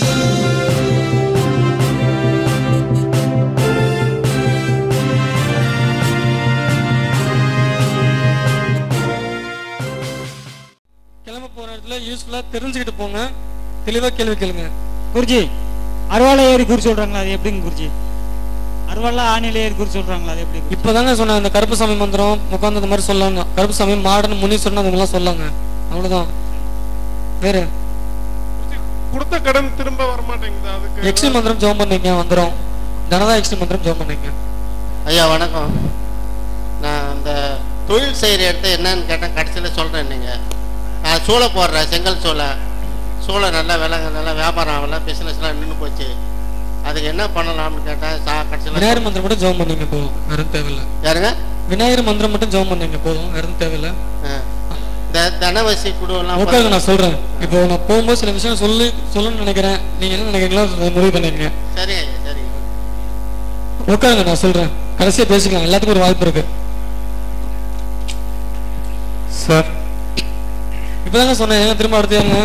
கிளம்ப போற இடத்துல யூஸ்ஃபுல்லா தெரிஞ்சுக்கிட்டு போங்க தெளிவா கேள்வி கேளுங்க குருஜி அருவாளை ஏறி குறி சொல்றாங்களா அது எப்படிங்க குருஜி அருவாளா ஆணில ஏறி குறி சொல்றாங்களா அது எப்படி குருஜி? இப்பதாங்க சொன்னேன் இந்த கருப்புசாமி மந்திரம் உட்காந்து இந்த மாதிரி சொல்லாங்க கருப்புசாமி மாடன் முனீஸ்வரன் அதெல்லாம் சொல்லாங்க அவ்வளவுதான் வேற கொடுத்த கடன் திரும்ப வர மாட்டேங்குது அதுக்கு எக்ஸ்ட்ரீம் மந்திரம் ஜெபம் பண்ணீங்க வந்துடும் தனதா எக்ஸ்ட்ரீம் மந்திரம் ஜெபம் பண்ணீங்க ஐயா வணக்கம் நான் அந்த தொழில் செய்கிற இடத்த என்னன்னு கேட்டேன் கடைசியில் சொல்கிறேன் நீங்கள் நான் சூளை போடுறேன் செங்கல் சூளை சூளை நல்லா விலை நல்லா வியாபாரம் ஆகல பிஸ்னஸ்லாம் நின்று போச்சு அதுக்கு என்ன பண்ணலாம்னு கேட்டேன் சா விநாயகர் கடைசியில் மந்திரம் மட்டும் ஜெபம் பண்ணீங்க போதும் வேற எதுவும் தேவையில்ல யாருங்க விநாயகர் மந்திரம் மட்டும் ஜெபம் பண்ணீங்க போதும் வேற எதுவும் தேவையில்ல ஆ. இந்த தனவசி குடுவெல்லாம் உட்காருங்க நான் சொல்றேன் இப்போ நான் போகும்போது சில விஷயம் சொல்லி சொல்லணும்னு நினைக்கிறேன் நீங்க என்ன நினைக்கிறீங்களோ அதை முடிவு பண்ணிருங்க சரி ஐயா சரி உட்காருங்க நான் சொல்றேன் கடைசியா பேசிக்கலாம் எல்லாத்துக்கும் ஒரு வாய்ப்பு இருக்கு சார் இப்பதாங்க சொன்னேன் ஏங்க திரும்ப அடுத்து ஏங்க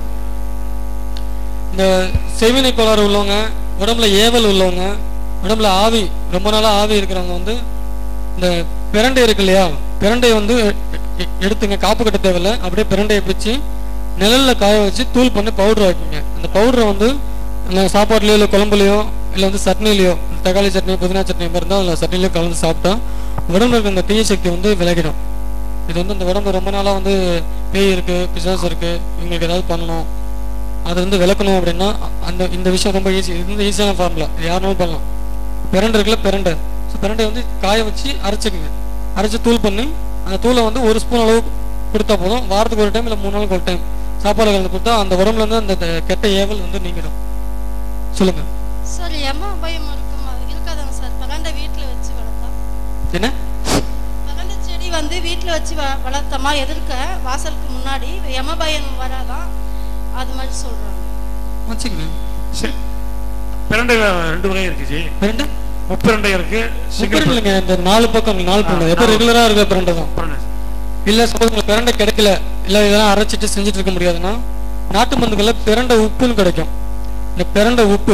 இந்த செவினை கோளாறு உள்ளவங்க உடம்புல ஏவல் உள்ளவங்க உடம்புல ஆவி ரொம்ப நாளா ஆவி இருக்கிறவங்க வந்து இந்த பிரண்டை இருக்கு இல்லையா பிரண்டையை வந்து எ- எ- எடுத்துங்க காப்பு கட்ட தேவையில்ல அப்படியே பிரண்டையை பிச்சு நிழல்ல காய வச்சு தூள் பண்ணி பவுடர் வைக்குங்க அந்த பவுடரை வந்து அந்த சாப்பாட்டுலயோ இல்லை குழம்புலையோ இல்லை வந்து சட்னிலையோ தக்காளி சட்னி புதினா சட்னி மாதிரி இருந்தால் அதில் சட்னிலையோ கலந்து சாப்பிட்டா உடம்புல இருக்க அந்த தீய சக்தி வந்து விலகிடும் இது வந்து இந்த உடம்பு ரொம்ப நாளா வந்து பேய் இருக்கு பிசாசு இருக்கு இவங்களுக்கு ஏதாவது பண்ணணும் அதை வந்து விளக்கணும் அப்படின்னா அந்த இந்த விஷயம் ரொம்ப ஈஸி இது வந்து ஈஸியான ஃபார்முலா இது யாருனாலும் பண்ணலாம் பிரண்டை இருக்குல்ல பிரண்டை ஸோ பிரண்டை வந்து காய வச்சு அரைச்சிக்கங்க அரைச்சு தூள் பண்ணி அந்த தூளை வந்து ஒரு ஸ்பூன் அளவு கொடுத்தா போதும் வாரத்துக்கு ஒரு டைம் இல்லை மூணு நாளுக்கு ஒரு டைம் சாப்பாடு கலந்து கொடுத்தா அந்த உடம்புல இருந்து அந்த த- கெட்ட ஏவல் வந்து நீங்கிடும் சொல்லுங்க சார் எம பயம் இருக்குமா இருக்காதாங்க சார் பகண்ட வீட்டில் வச்சு வளர்த்தா என்ன பகண்ட செடி வந்து வீட்டில் வச்சு வ வளர்த்தமா எதிர்க்க வாசலுக்கு முன்னாடி எம பயம் வராதான் அது மாதிரி சொல்றாங்க வச்சுக்கங்க சரி பிரண்டை ரெண்டு வகை இருக்கு ஜி பிரண்டை முப்பிரண்டை இருக்கு சிக்கன் சிங்கிள் இல்லைங்க இந்த நாலு பக்கம் நாலு பிரண்டை எப்போ நாலு. ரெகுலரா இருக்கிற பிரண்டை தான் பிரண்டை இல்ல சப்போஸ் உங்களுக்கு பிரண்டை கிடைக்கல இல்ல இதெல்லாம் அரைச்சிட்டு செஞ்சுட்டு இருக்க முடியாதுன்னா நாட்டு மருந்துகள்ல பிரண்டை உப்புன்னு கிடைக்கும் இந்த பிரண்டை உப்பு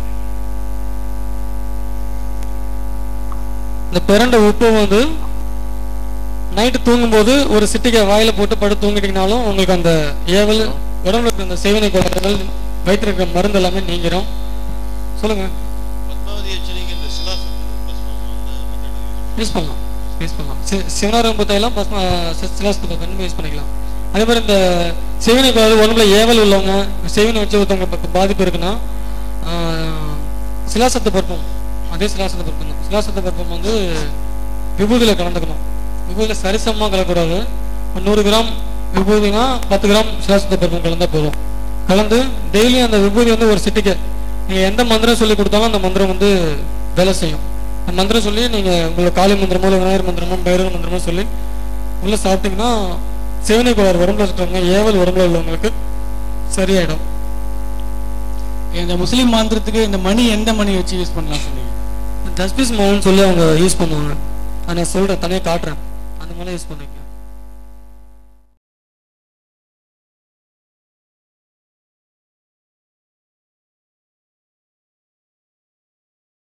இந்த பிரண்டை உப்பு வந்து நைட்டு தூங்கும்போது ஒரு சிட்டிகை வாயில போட்டு படுத்து தூங்கிட்டீங்கனாலும் உங்களுக்கு அந்த ஏவல் உடம்புல இருக்கிற அந்த சேவனை குழந்தைகள் வயிற்றுல இருக்கிற மருந்து எல்லாமே நீங்கிரும் சொல்லுங்க பத்மாவதி எச்சரிக்கை இந்த சிலாசத்து யூஸ் பண்ணலாம் யூஸ் பண்ணலாம் சி- சிவனாரம் புத்தையெல்லாம் பஸ்ம சிலாசத்து பத்தம் யூஸ் பண்ணிக்கலாம் அதே மாதிரி இந்த செவினை அதாவது உடம்புல ஏவல் உள்ளவங்க செவினை வச்சு ஒருத்தவங்க ப- பாதிப்பு இருக்குன்னா ஆஹ், சிலாசத்து பருப்பம் அதே சிலாசத்து பருப்பம் தான் சிலாசத்து பருப்பம் வந்து விபூதியில் கலந்துக்கணும் விபூதியில் சரிசமமாக கலக்கக்கூடாது ஒரு நூறு கிராம் விபூதினா பத்து கிராம் சிலாசத்து பருப்பம் கலந்தா போதும் கலந்து டெய்லியும் அந்த விபூதி வந்து ஒரு சிட்டிக்கு நீங்கள் எந்த மந்திரம் சொல்லி கொடுத்தாலும் அந்த மந்திரம் வந்து வேலை செய்யும் அந்த மந்திரம் சொல்லி நீங்கள் உங்களை காளி மந்திரமோ இல்லை விநாயகர் மந்திரமோ பைரவ மந்திரமோ சொல்லி உள்ள சாப்பிட்டீங்கன்னா சேவனை கோளாறு உடம்புல இருக்கிறவங்க ஏவல் உடம்புல உள்ளவங்களுக்கு சரியாயிடும் இந்த முஸ்லீம் மாந்திரத்துக்கு இந்த மணி எந்த மணி வச்சு யூஸ் பண்ணலாம் சொன்னீங்க தஸ்பீஸ் மோகன் சொல்லி அவங்க யூஸ் பண்ணுவாங்க அதை நான் சொல்கிறேன் தனியாக காட்டுறேன் அந்த மாதிரி யூஸ் பண்ணுவீங்க